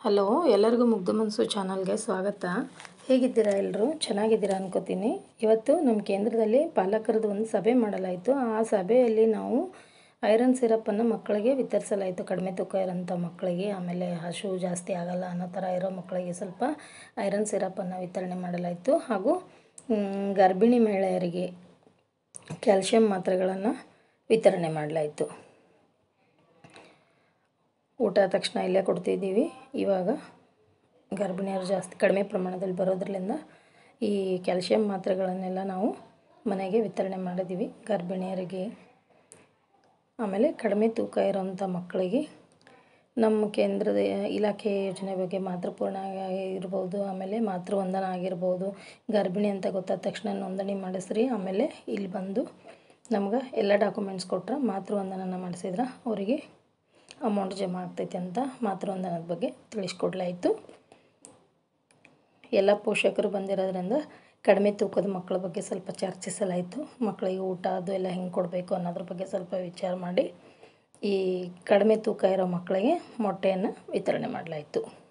hello ಎಲ್ಲರಿಗೂ ಮುಗ್ಧ ಮನಸ್ಸು ಚಾನಲ್ಗೆ ಸ್ವಾಗತ ಹೇಗಿದ್ದೀರಾ ಎಲ್ಲರೂ ಚೆನ್ನಾಗಿದ್ದೀರಾ ಅನ್ಕೋತೀನಿ ಇವತ್ತು ನಮ್ಮ ಕೇಂದ್ರದಲ್ಲಿ ಪಾಲಕರದ್ದು ಒಂದು ಸಭೆ ಮಾಡಲಾಯಿತು ಆ ಸಭೆಯಲ್ಲಿ ನಾವು ಐರನ್ ಸಿರಪ್ಪನ್ನು ಮಕ್ಕಳಿಗೆ ವಿತರಿಸಲಾಯಿತು ಕಡಿಮೆ ತೂಕ ಇರೋಂಥ ಮಕ್ಕಳಿಗೆ ಆಮೇಲೆ ಹಸು ಜಾಸ್ತಿ ಆಗಲ್ಲ ಅನ್ನೋ ಥರ ಇರೋ ಮಕ್ಕಳಿಗೆ ಸ್ವಲ್ಪ ಐರನ್ ಸಿರಪ್ಪನ್ನು ವಿತರಣೆ ಮಾಡಲಾಯಿತು ಹಾಗೂ ಮ್, ಗರ್ಭಿಣಿ ಮಹಿಳೆಯರಿಗೆ ಕ್ಯಾಲ್ಶಿಯಂ ಮಾತ್ರೆಗಳನ್ನು ವಿತರಣೆ ಮಾಡಲಾಯಿತು ಊಟ ಆದ ತಕ್ಷಣ ಇಲ್ಲೇ ಕೊಡ್ತಿದ್ದೀವಿ ಇವಾಗ ಗರ್ಭಿಣಿಯರು ಜಾಸ್ತಿ ಕಡಿಮೆ ಪ್ರಮಾಣದಲ್ಲಿ ಬರೋದ್ರಿಂದ ಈ ಕ್ಯಾಲ್ಶಿಯಂ ಮಾತ್ರೆಗಳನ್ನೆಲ್ಲ ನಾವು ಮನೆಗೆ ವಿತರಣೆ ಮಾಡಿದ್ದೀವಿ ಗರ್ಭಿಣಿಯರಿಗೆ ಆಮೇಲೆ ಕಡಿಮೆ ತೂಕ ಇರೋಂಥ ಮಕ್ಕಳಿಗೆ ನಮ್ಮ ಕೇಂದ್ರದ ಇಲಾಖೆ ಯೋಜನೆ ಬಗ್ಗೆ ಮಾತೃಪೂರ್ಣ ಇರ್ಬೋದು ಆಮೇಲೆ ಮಾತೃವಂದನ ಆಗಿರ್ಬೋದು ಗರ್ಭಿಣಿ ಅಂತ ಗೊತ್ತಾದ ತಕ್ಷಣ ನೋಂದಣಿ ಮಾಡಿಸ್ರಿ ಆಮೇಲೆ ಇಲ್ಲಿ ಬಂದು ನಮ್ಗೆ ಎಲ್ಲ ಡಾಕ್ಯುಮೆಂಟ್ಸ್ ಕೊಟ್ರೆ ಮಾತೃವಂದನನ ಮಾಡಿಸಿದ್ರೆ ಅವರಿಗೆ ಅಮೌಂಟ್ ಜಮಾ ಆಗ್ತೈತೆ ಅಂತ ಮಾತೃವಂದನದ ಬಗ್ಗೆ ತಿಳಿಸ್ಕೊಡ್ಲಾಯಿತು ಎಲ್ಲ ಪೋಷಕರು ಬಂದಿರೋದ್ರಿಂದ ಕಡಿಮೆ ತೂಕದ ಮಕ್ಕಳ ಬಗ್ಗೆ ಸ್ವಲ್ಪ ಚರ್ಚಿಸಲಾಯಿತು ಮಕ್ಕಳಿಗೆ ಊಟ ಅದು ಎಲ್ಲ ಹೆಂಗೆ ಕೊಡಬೇಕು ಅನ್ನೋದ್ರ ಬಗ್ಗೆ ಸ್ವಲ್ಪ ವಿಚಾರ ಮಾಡಿ ಈ ಕಡಿಮೆ ತೂಕ ಇರೋ ಮಕ್ಕಳಿಗೆ ಮೊಟ್ಟೆಯನ್ನು ವಿತರಣೆ ಮಾಡಲಾಯಿತು